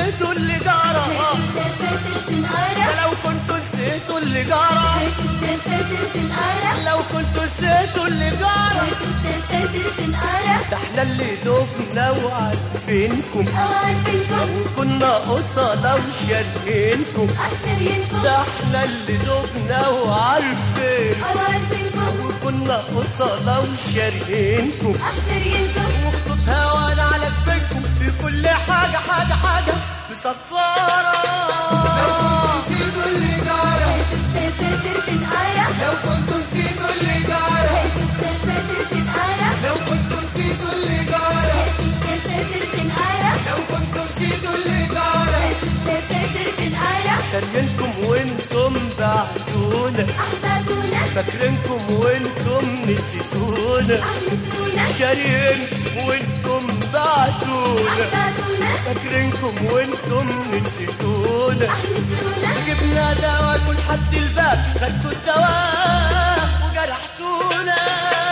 نسيتوا اللي جرى الدفاتر تنقرا ده لو كنتوا نسيتوا اللي جرى الدفاتر تنقرا لو كنتوا نسيتوا اللي جرى الدفاتر تنقرا ده احنا اللي دوبنا وعارفينكم أو عارفينكم وكنا أصلا وشاركينكم عشرينكم ده احنا اللي دوبنا وعارفين أو عارفينكم وكنا أصلا وشاركينكم عشرينكم وخطوط هوانا على كبركم في كل حاجة حاجة حاجة مسطرة نسيتوا اللي جرى الدفاتر تنقرا لو كنتوا نسيتوا اللي جرى الدفاتر تنقرا لو كنتوا نسيتوا اللي جرى الدفاتر تنقرا لو كنتوا نسيتوا اللي جرى الدفاتر تنقرا شارينكم وانتم بعدونا أحبابونا فاكرينكم وانتم نسيتونا أخلصونا شارين وانتم بعدونا أحبابونا فاكرينكم وانتم نسيتونا أخلصونا جبنا دواء لحد الباب خدتوا الدواء وجرحتونا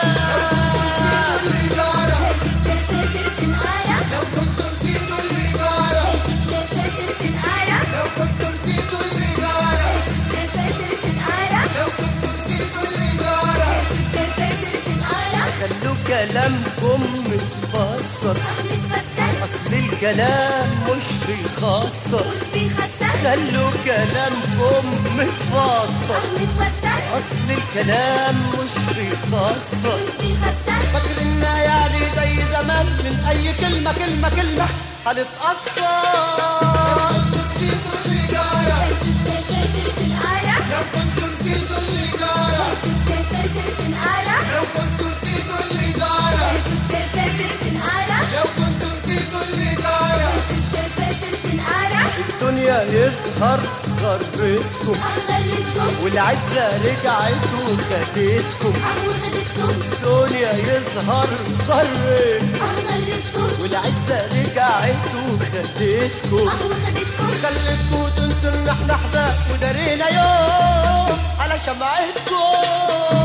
اللي جرى الدفاتر تنقرا لو كنتوا نسيتوا اللي جرى الدفاتر تنقرا لو كنتوا نسيتوا اللي جرى الدفاتر تنقرا لو كنتوا نسيتوا اللي جرى الدفاتر تنقرا خلوا كلامكم متفسر نتفسر اصل الكلام مش بيخسر مش بيخسر خلوا كلامكم متفسر نتوتر اصل الكلام مش بيخسر مش بيخسر فاكرنا يعني زي زمان من اي كلمه كلمه كلمه هنتاثر نسيتوا اللي جرى الدفاتر تنقرا لو كنتوا نسيتوا اللي جرى الدفاتر تنقرا لو كنتوا نسيتوا اللي جرى الدفاتر تنقرا لو كنتوا نسيتوا اللي جرى الدفاتر تنقرا الدنيا يظهر غرتكم أغرتكم والعزة رجعت وخدتكم أهو خدتكم الدنيا يظهر غرتكم أغرتكم والعزة رجعت وخدتكم أهو خدتكم خلتكم تنسوا ان احنا احباب ودارينا يوم على شمعتكم